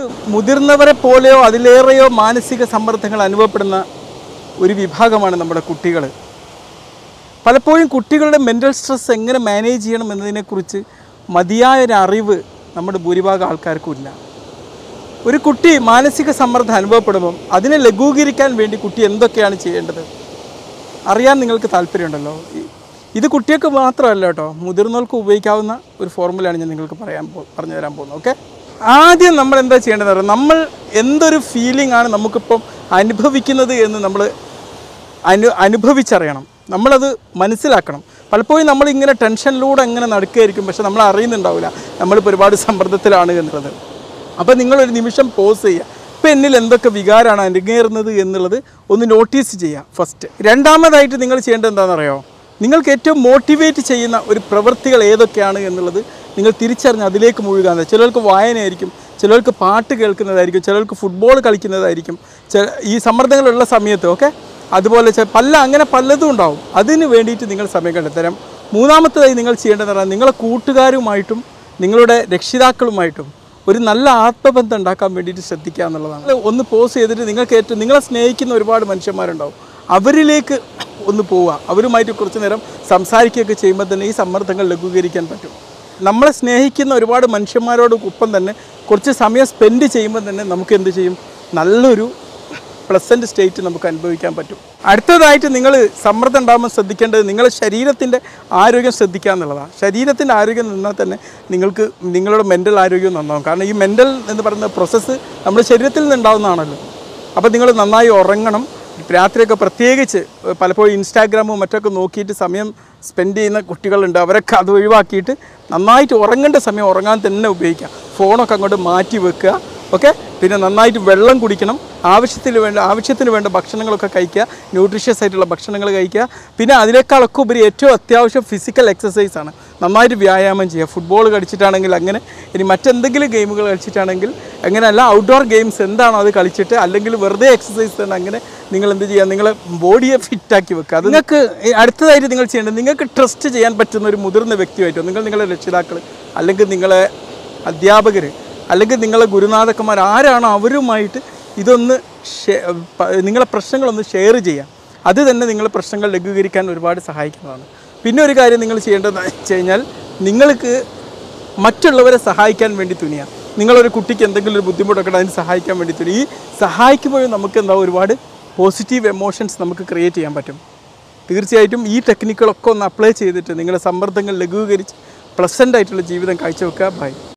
മുതിർന്നവരെ പോലെയോ അതിലേറെയോ മാനസിക സമ്മർദ്ദങ്ങൾ അനുഭവപ്പെടുന്ന ഒരു വിഭാഗമാണ് നമ്മുടെ കുട്ടികൾ പലപ്പോഴും കുട്ടികളുടെ മെൻ്റൽ സ്ട്രെസ് എങ്ങനെ മാനേജ് ചെയ്യണം എന്നതിനെക്കുറിച്ച് മതിയായ ഒരു അറിവ് നമ്മുടെ ഭൂരിഭാഗം ആൾക്കാർക്കും ഇല്ല ഒരു കുട്ടി മാനസിക സമ്മർദ്ദം അനുഭവപ്പെടുമ്പം അതിനെ ലഘൂകരിക്കാൻ വേണ്ടി കുട്ടി എന്തൊക്കെയാണ് ചെയ്യേണ്ടത് അറിയാൻ നിങ്ങൾക്ക് താല്പര്യമുണ്ടല്ലോ ഇ- ഇത് കുട്ടികൾക്ക് മാത്രമല്ല കേട്ടോ മുതിർന്നവർക്ക് ഉപയോഗിക്കാവുന്ന ഒരു ഫോർമുലയാണ് ഞാൻ നിങ്ങൾക്ക് പറയാൻ പോ പറഞ്ഞു തരാൻ പോകുന്നത് ഓക്കെ ആദ്യം നമ്മൾ എന്താ ചെയ്യേണ്ടതെന്ന് പറയുന്നത് നമ്മൾ എന്തൊരു ഫീലിംഗ് ആണ് നമുക്കിപ്പം അനുഭവിക്കുന്നത് എന്ന് നമ്മൾ അനു അനുഭവിച്ചറിയണം നമ്മളത് മനസ്സിലാക്കണം പലപ്പോഴും നമ്മളിങ്ങനെ ടെൻഷനിലൂടെ അങ്ങനെ നടക്കുകയായിരിക്കും പക്ഷെ നമ്മൾ അറിയുന്നുണ്ടാവില്ല നമ്മളിപ്പോൾ ഒരുപാട് സമ്മർദ്ദത്തിലാണ് എന്നുള്ളത് അപ്പോൾ നിങ്ങളൊരു നിമിഷം പോസ് ചെയ്യുക ഇപ്പോൾ എന്നിൽ എന്തൊക്കെ വികാരമാണ് അരങ്ങേറുന്നത് എന്നുള്ളത് ഒന്ന് നോട്ടീസ് ചെയ്യുക ഫസ്റ്റ് രണ്ടാമതായിട്ട് നിങ്ങൾ ചെയ്യേണ്ടത് എന്താണെന്നറിയോ നിങ്ങൾക്ക് ഏറ്റവും മോട്ടിവേറ്റ് ചെയ്യുന്ന ഒരു പ്രവൃത്തികൾ ഏതൊക്കെയാണ് എന്നുള്ളത് നിങ്ങൾ തിരിച്ചറിഞ്ഞ് അതിലേക്ക് മുഴുകാന്ന് ചിലർക്ക് വായനയായിരിക്കും ചിലർക്ക് പാട്ട് കേൾക്കുന്നതായിരിക്കും ചിലർക്ക് ഫുട്ബോൾ കളിക്കുന്നതായിരിക്കും ചെ- ഈ സമ്മർദ്ദങ്ങളുള്ള സമയത്ത് ഓക്കെ അതുപോലെ ചെ- പല അങ്ങനെ പലതും ഉണ്ടാവും അതിന് വേണ്ടിയിട്ട് നിങ്ങൾ സമയം കണ്ടെത്തരം മൂന്നാമത്തേതായി നിങ്ങൾ ചെയ്യേണ്ടതെന്ന് പറഞ്ഞാൽ നിങ്ങളെ കൂട്ടുകാരുമായിട്ടും നിങ്ങളുടെ രക്ഷിതാക്കളുമായിട്ടും ഒരു നല്ല ആത്മബന്ധം ഉണ്ടാക്കാൻ വേണ്ടിയിട്ട് ശ്രദ്ധിക്കുക എന്നുള്ളതാണ് ഒന്ന് പോസ് ചെയ്തിട്ട് നിങ്ങൾക്ക് ഏറ്റവും നിങ്ങളെ സ്നേഹിക്കുന്ന ഒരുപാട് മനുഷ്യന്മാരുണ്ടാവും അവരിലേക്ക് ഒന്ന് പോവുക അവരുമായിട്ട് കുറച്ച് നേരം സംസാരിക്കുകയൊക്കെ ചെയ്യുമ്പോൾ തന്നെ ഈ സമ്മർദ്ദങ്ങൾ ലഘൂകരിക്കാൻ പറ്റും നമ്മളെ സ്നേഹിക്കുന്ന ഒരുപാട് മനുഷ്യന്മാരോട് ഒപ്പം തന്നെ കുറച്ച് സമയം സ്പെൻഡ് ചെയ്യുമ്പോൾ തന്നെ നമുക്ക് എന്ത് ചെയ്യും നല്ലൊരു പ്ലസൻറ്റ് സ്റ്റേറ്റ് നമുക്ക് അനുഭവിക്കാൻ പറ്റും അടുത്തതായിട്ട് നിങ്ങൾ സമ്മർദ്ദം ഉണ്ടാകുമ്പോൾ ശ്രദ്ധിക്കേണ്ടത് നിങ്ങളുടെ ശരീരത്തിൻ്റെ ആരോഗ്യം ശ്രദ്ധിക്കുക എന്നുള്ളതാണ് ശരീരത്തിൻ്റെ ആരോഗ്യം നിന്നാൽ തന്നെ നിങ്ങൾക്ക് നിങ്ങളുടെ മെൻ്റൽ ആരോഗ്യം നന്നാവും കാരണം ഈ മെൻ്റൽ എന്ന് പറയുന്ന പ്രോസസ്സ് നമ്മുടെ ശരീരത്തിൽ നിന്നുണ്ടാവുന്നതാണല്ലോ അപ്പോൾ നിങ്ങൾ നന്നായി ഉറങ്ങണം രാത്രിയൊക്കെ പ്രത്യേകിച്ച് ഏഹ്, പലപ്പോഴും ഇൻസ്റ്റാഗ്രാമും മറ്റൊക്കെ നോക്കിയിട്ട് സമയം സ്പെൻഡ് ചെയ്യുന്ന കുട്ടികളുണ്ട് അവരൊക്കെ അത് ഒഴിവാക്കിയിട്ട് നന്നായിട്ട് ഉറങ്ങേണ്ട സമയം ഉറങ്ങാൻ തന്നെ ഉപയോഗിക്കുക ഫോണൊക്കെ അങ്ങോട്ട് മാറ്റി വെക്കുക ഓക്കെ പിന്നെ നന്നായിട്ട് വെള്ളം കുടിക്കണം ആവശ്യത്തിന് വേണ്ട ആവശ്യത്തിന് വേണ്ട ഭക്ഷണങ്ങളൊക്കെ കഴിക്കുക ന്യൂട്രീഷ്യസ് ആയിട്ടുള്ള ഭക്ഷണങ്ങൾ കഴിക്കുക പിന്നെ അതിനേക്കാളൊക്കെ ഉപരി ഏറ്റവും അത്യാവശ്യം ഫിസിക്കൽ എക്സസൈസ് ആണ് നന്നായിട്ട് വ്യായാമം ചെയ്യുക ഫുട്ബോൾ കളിച്ചിട്ടാണെങ്കിൽ അങ്ങനെ ഇനി മറ്റെന്തെങ്കിലും ഗെയിമുകൾ കളിച്ചിട്ടാണെങ്കിൽ അങ്ങനെയല്ല ഔട്ട്ഡോർ ഗെയിംസ് എന്താണോ അത് കളിച്ചിട്ട് അല്ലെങ്കിൽ വെറുതെ എക്സസൈസ് തന്നെ അങ്ങനെ നിങ്ങൾ എന്ത് ചെയ്യുക നിങ്ങളെ ബോഡിയെ ഫിറ്റാക്കി വെക്കുക അത് നിങ്ങൾക്ക് ഈ അടുത്തതായിട്ട് നിങ്ങൾ ചെയ്യേണ്ടത് നിങ്ങൾക്ക് ട്രസ്റ്റ് ചെയ്യാൻ പറ്റുന്ന ഒരു മുതിർന്ന വ്യക്തിയായിട്ടോ നിങ്ങൾ നിങ്ങളുടെ രക്ഷിതാക്കൾ അല്ലെങ്കിൽ നിങ്ങളെ അധ്യാപകർ അല്ലെങ്കിൽ നിങ്ങളെ ഗുരുനാഥക്കന്മാർ ആരാണോ അവരുമായിട്ട് ഇതൊന്ന് ഷെ- പ- നിങ്ങളെ പ്രശ്നങ്ങളൊന്ന് ഷെയർ ചെയ്യാം അത് തന്നെ നിങ്ങളെ പ്രശ്നങ്ങൾ ലഘൂകരിക്കാൻ ഒരുപാട് സഹായിക്കുന്നതാണ് പിന്നെ ഒരു കാര്യം നിങ്ങൾ ചെയ്യേണ്ടതെന്ന് വെച്ച് കഴിഞ്ഞാൽ നിങ്ങൾക്ക് മറ്റുള്ളവരെ സഹായിക്കാൻ വേണ്ടി തുനിയാം നിങ്ങളൊരു കുട്ടിക്ക് എന്തെങ്കിലും ഒരു ബുദ്ധിമുട്ടൊക്കെ ഉണ്ട് അതിന് സഹായിക്കാൻ വേണ്ടി തുനി ഈ സഹായിക്കുമ്പോഴും നമുക്ക് എന്താ ഒരുപാട് പോസിറ്റീവ് എമോഷൻസ് നമുക്ക് ക്രിയേറ്റ് ചെയ്യാൻ പറ്റും തീർച്ചയായിട്ടും ഈ ടെക്നിക്കുകളൊക്കെ ഒന്ന് അപ്ലൈ ചെയ്തിട്ട് നിങ്ങളുടെ സമ്മർദ്ദങ്ങൾ ലഘൂകരിച്ച് പ്ലസൻ്റ് ആയിട്ടുള്ള ജീവിതം കാഴ്ചവെക്കുക ബൈ